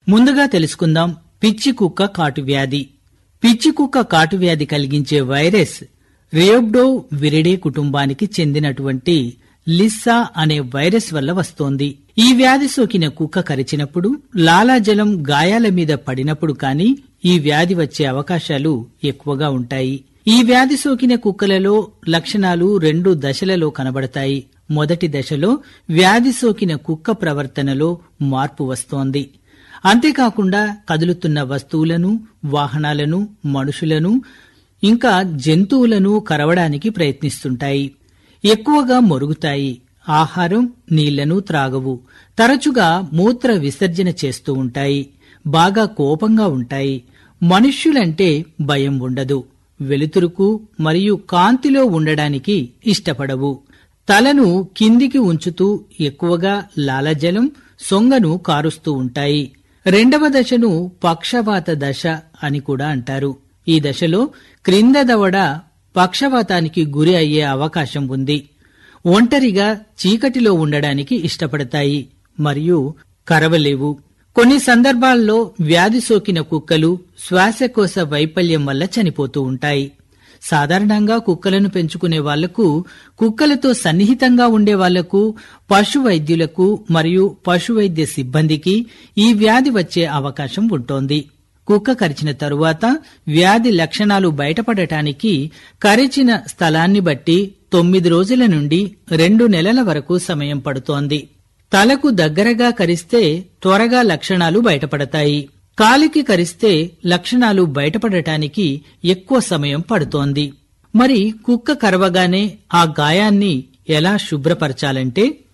ముందుగా తెలుసుకుందాం పిచ్చి కుక్క కాటువ్యాధి పిచ్చి కుక్క కాటువ్యాధి కలిగించే వైరస్ రియోబ్డో విరిడే కుటుంబానికి చెందినటువంటి లిస్సా అనే వైరస్ వల్ల వస్తోంది ఈ వ్యాధి సోకిన కుక్క కరిచినప్పుడు లాలాజలం గాయాల మీద పడినప్పుడు కాని ఈ వ్యాధి వచ్చే అవకాశాలు ఎక్కువగా ఉంటాయి ఈ వ్యాధి సోకిన కుక్కలలో లక్షణాలు రెండు దశలలో కనబడతాయి మొదటి దశలో వ్యాధి సోకిన కుక్క ప్రవర్తనలో మార్పు వస్తోంది అంతేకాకుండా కదులుతున్న వస్తువులను వాహనాలను మనుషులను ఇంకా జంతువులను కరవడానికి ప్రయత్నిస్తుంటాయి ఎక్కువగా మొరుగుతాయి ఆహారం నీళ్లను త్రాగవు తరచుగా మూత్ర విసర్జన చేస్తూ ఉంటాయి బాగా కోపంగా ఉంటాయి మనుష్యులంటే భయం ఉండదు వెలుతురుకు మరియు కాంతిలో ఉండడానికి ఇష్టపడవు తలను కిందికి ఉంచుతూ ఎక్కువగా లాలజలం సొంగను కారుస్తూ ఉంటాయి రెండవ దశను పక్షవాత దశ అని కూడా అంటారు ఈ దశలో క్రింద దవడ పక్షవాతానికి గురి అయ్యే అవకాశం ఉంది ఒంటరిగా చీకటిలో ఉండడానికి ఇష్టపడతాయి మరియు కరవలేవు కొన్ని సందర్భాల్లో వ్యాధి సోకిన కుక్కలు శ్వాసకోశ వైఫల్యం వల్ల చనిపోతూ ఉంటాయి సాధారణంగా కుక్కలను పెంచుకునే వాళ్లకు కుక్కలతో సన్నిహితంగా ఉండే వాళ్లకు పశు వైద్యులకు మరియు పశు వైద్య సిబ్బందికి ఈ వ్యాధి వచ్చే అవకాశం ఉంటోంది కుక్క కరిచిన తరువాత వ్యాధి లక్షణాలు బయటపడటానికి కరిచిన స్థలాన్ని బట్టి తొమ్మిది రోజుల నుండి రెండు నెలల వరకు సమయం పడుతోంది తలకు దగ్గరగా కరిస్తే త్వరగా లక్షణాలు బయటపడతాయి కాలికి కరిస్తే లక్షణాలు బయటపడటానికి ఎక్కువ సమయం పడుతోంది మరి కుక్క కరవగానే ఆ గాయాన్ని ఎలా శుభ్రపరచాలంటే